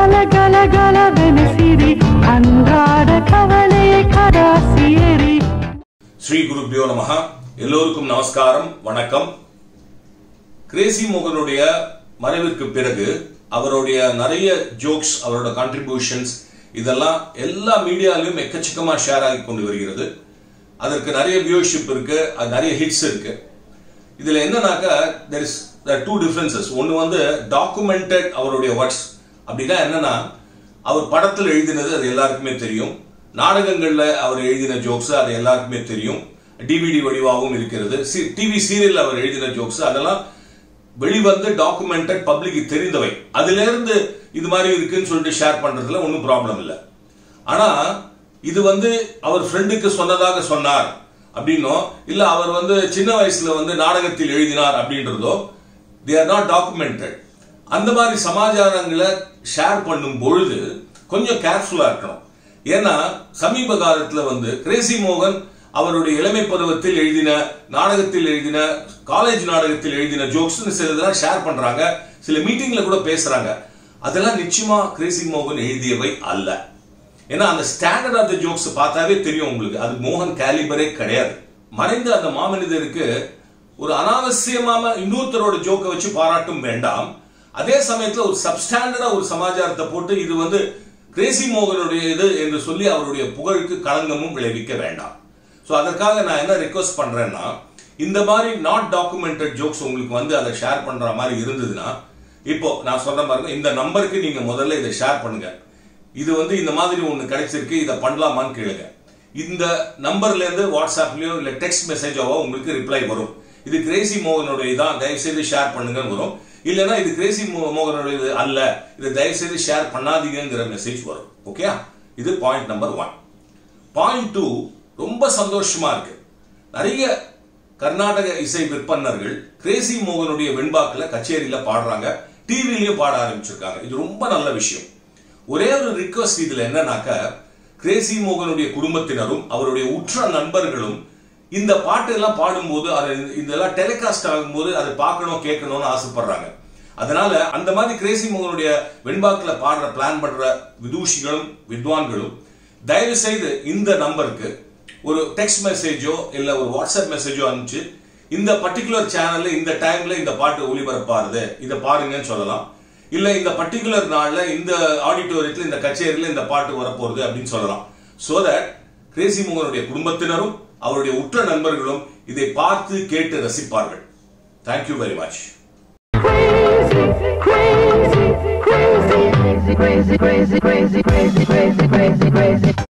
கல கல கலவென சிரி அன்றாட கவலையை கடாசி எறி ஸ்ரீ குருப்பியோ நமஹ எல்லோருக்கும் நமஸ்காரம் வணக்கம் கிரேசி மோகனுடைய மறைவிற்கு பிறகு அவருடைய நிறைய ஜோக்ஸ் அவரோட கான்ட்ரிபியூஷன்ஸ் இதெல்லாம் எல்லா மீடியாலையும் எக்கச்சக்கமா ஷேர் ஆகி கொண்டு வருகிறது அதற்கு நிறைய வியூஷிப் இருக்கு அது நிறைய ஹிட்ஸ் இருக்கு இதுல என்னன்னாக்கா தெர் இஸ் டூ டிஃபரன்சஸ் ஒன்னு வந்து டாக்குமெண்டட் அவருடைய வேர்ட்ஸ் அப்படின்னா என்னன்னா அவர் படத்தில் எழுதினது அது எல்லாருக்குமே தெரியும் நாடகங்கள்ல அவர் எழுதின ஜோக்ஸ் அது எல்லாருக்குமே தெரியும் டிவிடி வடிவாகவும் இருக்கிறது டிவி சீரியல் அவர் எழுதின ஜோக்ஸ் அதெல்லாம் வெளிவந்து டாக்குமெண்டட் பப்ளிக்கு தெரிந்தவை அதுல இருந்து இது மாதிரி இருக்குன்னு சொல்லிட்டு ஷேர் பண்றதுல ஒன்றும் ப்ராப்ளம் இல்லை ஆனா இது வந்து அவர் ஃப்ரெண்டுக்கு சொன்னதாக சொன்னார் அப்படின்னோ இல்ல அவர் வந்து சின்ன வயசுல வந்து நாடகத்தில் எழுதினார் அப்படின்றதோ தே ஆர் நாட் டாக்குமெண்டட் அந்த மாதிரி சமாச்சாரங்களை ஷேர் பண்ணும் பொழுது கொஞ்சம் கேர்ஃபுல்லா இருக்கணும் ஏன்னா சமீப காலத்துல வந்து கிரேசி மோகன் அவருடைய இளமை பருவத்தில் எழுதின நாடகத்தில் எழுதின காலேஜ் நாடகத்தில் எழுதின ஜோக்ஸ் சிலதெல்லாம் ஷேர் பண்றாங்க சில மீட்டிங்ல கூட பேசுறாங்க அதெல்லாம் நிச்சயமா கிரேசி மோகன் எழுதியவை அல்ல ஏன்னா அந்த ஸ்டாண்டர்ட் ஆஃப் த ஜோக்ஸ் பார்த்தாவே தெரியும் உங்களுக்கு அது மோகன் கேலிபரே கிடையாது மறைந்த அந்த மாமனிதருக்கு ஒரு அனாவசியமான இன்னொருத்தரோட ஜோக்கை வச்சு பாராட்டும் வேண்டாம் அதே சமயத்துல ஒரு சப்ஸ்டாண்டர்டா ஒரு சமாச்சாரத்தை போட்டு இது வந்து கிரேசி மோகனுடைய இது என்று சொல்லி அவருடைய புகழுக்கு களங்கமும் விளைவிக்க வேண்டாம் ஸோ அதற்காக நான் என்ன ரிக்வஸ்ட் பண்றேன்னா இந்த மாதிரி நாட் டாக்குமெண்டட் ஜோக்ஸ் உங்களுக்கு வந்து அதை ஷேர் பண்ற மாதிரி இருந்ததுன்னா இப்போ நான் சொன்ன பாருங்க இந்த நம்பருக்கு நீங்க முதல்ல இதை ஷேர் பண்ணுங்க இது வந்து இந்த மாதிரி ஒன்று கிடைச்சிருக்கு இதை பண்ணலாமான்னு கேளுங்க இந்த நம்பர்ல இருந்து வாட்ஸ்அப்லயோ இல்ல டெக்ஸ்ட் மெசேஜாவோ உங்களுக்கு ரிப்ளை வரும் இது கிரேசி மோகனுடைய தான் தயவு செய்து ஷேர் பண்ணுங்கன்னு வரும் இல்லைன்னா இது கிரேசி மோகனுடைய அல்ல இது தயவு செய்து ஷேர் பண்ணாதீங்கிற மெசேஜ் வரும் ஓகே இது point number one point two ரொம்ப சந்தோஷமா இருக்கு நிறைய கர்நாடக இசை விற்பனர்கள் கிரேசி மோகனுடைய வெண்பாக்கில் கச்சேரியில பாடுறாங்க டிவிலையும் பாட ஆரம்பிச்சிருக்காங்க இது ரொம்ப நல்ல விஷயம் ஒரே ஒரு ரிக்வஸ்ட் இதுல என்னன்னாக்க கிரேசி மோகனுடைய குடும்பத்தினரும் அவருடைய உற்ற நண்பர்களும் இந்த பாட்டு எல்லாம் பாடும்போது அது இதெல்லாம் டெலிகாஸ்ட் ஆகும்போது அதை பார்க்கணும் கேட்கணும்னு ஆசைப்படுறாங்க அதனால அந்த மாதிரி கிரேசி மோகனுடைய வெண்பாக்கில் பாடுற பிளான் பண்ற விதூஷிகளும் வித்வான்களும் தயவு செய்து இந்த நம்பருக்கு ஒரு டெக்ஸ்ட் மெசேஜோ இல்ல ஒரு வாட்ஸ்அப் மெசேஜோ அனுப்பிச்சு இந்த பர்டிகுலர் சேனல்ல இந்த டைம்ல இந்த பாட்டு ஒளிபரப்பாருது இதை பாருங்கன்னு சொல்லலாம் இல்ல இந்த பர்டிகுலர் நாள்ல இந்த ஆடிட்டோரியத்துல இந்த கச்சேரியில இந்த பாட்டு வரப்போறது அப்படின்னு சொல்லலாம் சோ தட் கிரேசி மோகனுடைய குடும்பத்தினரும் அவருடைய உற்ற நண்பர்களும் இதை பார்த்து கேட்டு ரசிப்பார்கள் thank you very much crazy, crazy, crazy, crazy, crazy, crazy, crazy, crazy, crazy, crazy.